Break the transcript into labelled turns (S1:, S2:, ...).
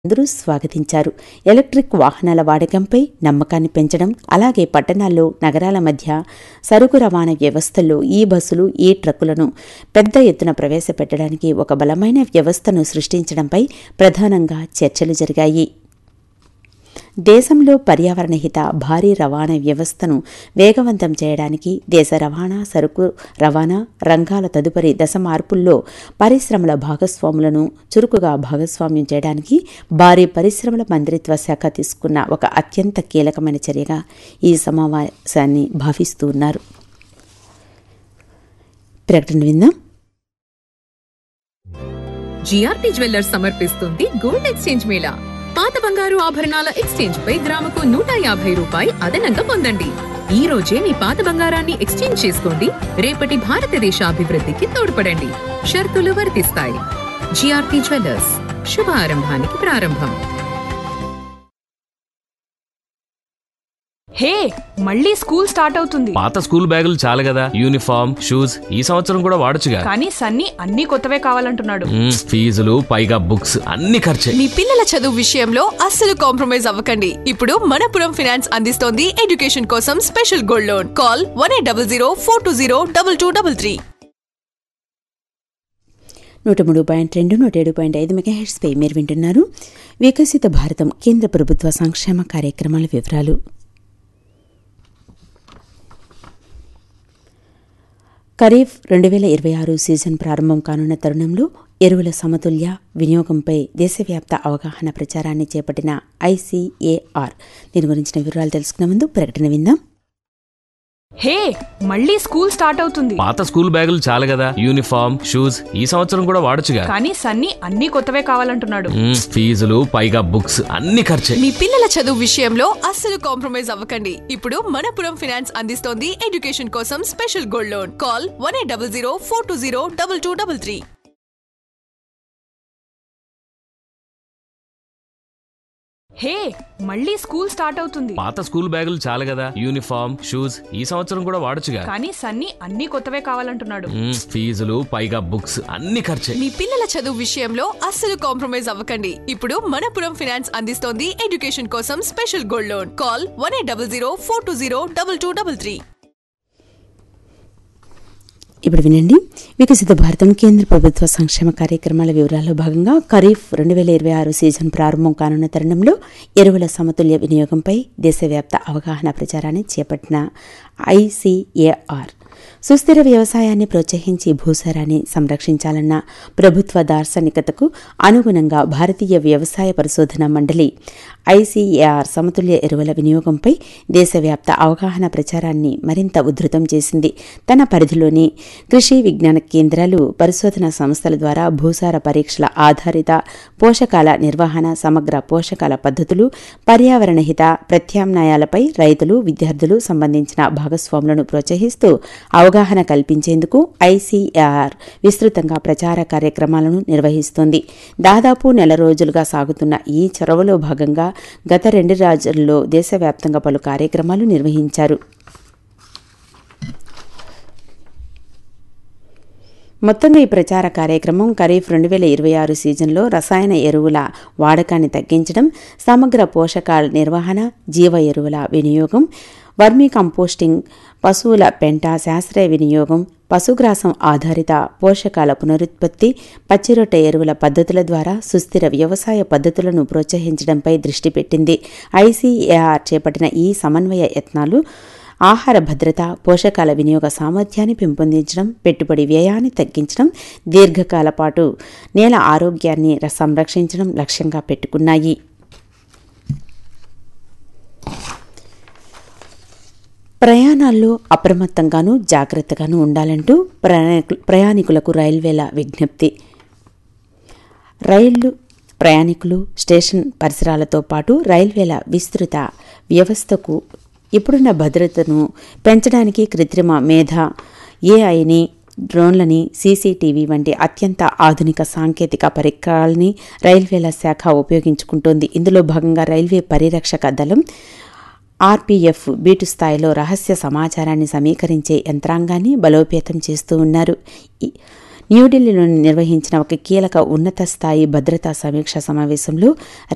S1: అందరూ స్వాగతించారు ఎలక్ట్రిక్ వాహనాల వాడకంపై నమ్మకాన్ని పెంచడం అలాగే పట్టణాల్లో నగరాల మధ్య సరుకు రవాణా వ్యవస్థల్లో ఈ బస్సులు ఈ ట్రక్కులను పెద్ద ఎత్తున ప్రవేశపెట్టడానికి ఒక బలమైన వ్యవస్థను సృష్టించడంపై ప్రధానంగా చర్చలు జరిగాయి దేశంలో పర్యావరణ హిత భారీ రవాణా వ్యవస్థను వేగవంతం చేయడానికి దేశ రవాణా సరుకు రవాణా రంగాల తదుపరి దశ మార్పుల్లో పరిశ్రమల భాగస్వాములను చురుకుగా భాగస్వామ్యం చేయడానికి భారీ పరిశ్రమల మంత్రిత్వ శాఖ తీసుకున్న ఒక అత్యంత కీలకమైన చర్యగా ఈ సమావేశాన్ని భావిస్తూ ఉన్నారు ప్రకటన విందాం
S2: జిఆర్పి జ్యువెల్లర్స్ సమర్పిస్తుంది గోల్డ్ ఎక్స్చేంజ్ మేళా పాత బంగారు ఆభరణాల ఎక్స్చేంజ్ పై గ్రాముకు నూట యాభై రూపాయి అదనంగా పొందండి ఈ రోజే మీ పాత బంగారాన్ని ఎక్స్చేంజ్ చేసుకోండి రేపటి భారతదేశ అభివృద్ధికి తోడ్పడండి షరతులు వర్తిస్తాయి జిఆర్పి జ్యువెల్లర్స్ శుభారంభానికి ప్రారంభం
S3: హే మళ్ళీ స్కూల్ స్టార్ట్ అవుతుంది
S4: పాత స్కూల్ బ్యాగులు చాలు కదా యూనిఫామ్ షూస్ ఈ సంవత్సరం కూడా వాడొచ్చుగా
S3: కానీ సన్నీ అన్ని కొత్తవే కావాలంటున్నాడు
S4: మ్మ్, ఫీజులు పైగా బుక్స్ అన్ని ఖర్చే
S5: మీ పిల్లల చదువు విషయంలో అస్సలు కాంప్రమైజ్ అవ్వకండి ఇప్పుడు మనపురం ఫినాన్స్ అందిస్తోంది ఎడ్యుకేషన్ కోసం special gold loan call one eight double zero four two zero double two double three
S1: నూట మూడు పాయింట్ రెండు నూట ఏడు పాయింట్ ఐదు మెగాహెడ్స్పై మీరు వింటున్నారు వికసిత భారతం కేంద్ర ప్రభుత్వ సంక్షేమ కార్యక్రమాల వివరాలు ఖరీఫ్ రెండు వేల ఇరవై ఆరు సీజన్ ప్రారంభం కానున్న తరుణంలో ఎరువుల సమతుల్య వినియోగంపై దేశవ్యాప్త అవగాహన ప్రచారాన్ని చేపట్టిన ఐసీఏఆర్ దీని గురించిన వివరాలు తెలుసుకునే ముందు ప్రకటన విందాం
S3: హే మళ్ళీ స్కూల్ స్టార్ట్ అవుతుంది
S4: పాత స్కూల్ బ్యాగులు చాలు కదా యూనిఫామ్ షూస్ ఈ సంవత్సరం కూడా వాడొచ్చుగా
S3: కానీ సన్నీ అన్ని కొత్తవే కావాలంటున్నాడు
S4: మ్మ్, ఫీజులు పైగా బుక్స్ అన్ని ఖర్చే
S5: మీ పిల్లల చదువు విషయంలో అస్సలు కాంప్రమైజ్ అవ్వకండి ఇప్పుడు మనపురం ఫినాన్స్ అందిస్తోంది ఎడ్యుకేషన్ కోసం special gold loan call one eight double zero four two zero double two double three
S3: hey మళ్ళీ స్కూల్ స్టార్ట్ అవుతుంది
S4: పాత స్కూల్ బ్యాగులు చాలు కదా యూనిఫామ్ షూస్ ఈ సంవత్సరం కూడా వాడొచ్చుగా
S3: కానీ సన్నీ అన్ని కొత్తవే కావాలంటున్నాడు
S4: మ్మ్, ఫీజులు పైగా బుక్స్ అన్ని ఖర్చే
S5: మీ పిల్లల చదువు విషయంలో అస్సలు కాంప్రమైజ్ అవ్వకండి ఇప్పుడు మనపురం ఫినాన్స్ అందిస్తోంది ఎడ్యుకేషన్ కోసం special gold loan call one eight double zero four two zero double two double three
S1: ఇప్పుడు వినండి వికసిత భారతం కేంద్ర ప్రభుత్వ సంక్షేమ కార్యక్రమాల వివరాల్లో భాగంగా ఖరీఫ్ రెండు వేల ఇరవై ఆరు సీజన్ ప్రారంభం కానున్న తరుణంలో ఎరువుల సమతుల్య వినియోగంపై దేశవ్యాప్త అవగాహన ప్రచారాన్ని చేపట్టిన ఐసీఏఆర్ సుస్థిర వ్యవసాయాన్ని ప్రోత్సహించి భూసారాన్ని సంరక్షించాలన్న ప్రభుత్వ దార్శనికతకు అనుగుణంగా భారతీయ వ్యవసాయ పరిశోధన మండలి ఐసీఏఆర్ సమతుల్య ఎరువుల వినియోగంపై దేశవ్యాప్త అవగాహన ప్రచారాన్ని మరింత ఉధృతం చేసింది తన పరిధిలోని కృషి విజ్ఞాన కేంద్రాలు పరిశోధన సంస్థల ద్వారా భూసార పరీక్షల ఆధారిత పోషకాల నిర్వహణ సమగ్ర పోషకాల పద్ధతులు పర్యావరణ హిత ప్రత్యామ్నాయాలపై రైతులు విద్యార్థులు సంబంధించిన భాగస్వాములను ప్రోత్సహిస్తూ అవగాహన కల్పించేందుకు ఐసీఆర్ విస్తృతంగా ప్రచార కార్యక్రమాలను నిర్వహిస్తోంది దాదాపు నెల రోజులుగా సాగుతున్న ఈ చొరవలో భాగంగా గత రెండు రోజుల్లో దేశవ్యాప్తంగా పలు కార్యక్రమాలు నిర్వహించారు మొత్తంగా ఈ ప్రచార కార్యక్రమం ఖరీఫ్ రెండు వేల ఇరవై ఆరు సీజన్లో రసాయన ఎరువుల వాడకాన్ని తగ్గించడం సమగ్ర పోషకాల నిర్వహణ జీవ ఎరువుల వినియోగం వర్మీ కంపోస్టింగ్ పశువుల పెంట శాస్త్రీయ వినియోగం పశుగ్రాసం ఆధారిత పోషకాల పునరుత్పత్తి పచ్చిరొట్టె ఎరువుల పద్ధతుల ద్వారా సుస్థిర వ్యవసాయ పద్ధతులను ప్రోత్సహించడంపై దృష్టి పెట్టింది ఐసీఏఆర్ చేపట్టిన ఈ సమన్వయ యత్నాలు ఆహార భద్రత పోషకాల వినియోగ సామర్థ్యాన్ని పెంపొందించడం పెట్టుబడి వ్యయాన్ని తగ్గించడం దీర్ఘకాల పాటు నేల ఆరోగ్యాన్ని సంరక్షించడం లక్ష్యంగా పెట్టుకున్నాయి ప్రయాణాల్లో అప్రమత్తంగానూ జాగ్రత్తగానూ ఉండాలంటూ ప్రయాణికు ప్రయాణికులకు రైల్వేల విజ్ఞప్తి రైళ్లు ప్రయాణికులు స్టేషన్ పరిసరాలతో పాటు రైల్వేల విస్తృత వ్యవస్థకు ఇప్పుడున్న భద్రతను పెంచడానికి కృత్రిమ మేధ ఏఐని డ్రోన్లని సీసీటీవీ వంటి అత్యంత ఆధునిక సాంకేతిక పరికరాలని రైల్వేల శాఖ ఉపయోగించుకుంటోంది ఇందులో భాగంగా రైల్వే పరిరక్షక దళం ఆర్పీఎఫ్ బీటు స్థాయిలో రహస్య సమాచారాన్ని సమీకరించే యంత్రాంగాన్ని బలోపేతం చేస్తూ ఉన్నారు ఈ- న్యూఢిల్లీలో నిర్వహించిన ఒక కీలక ఉన్నత స్థాయి భద్రతా సమీక్ష సమావేశంలో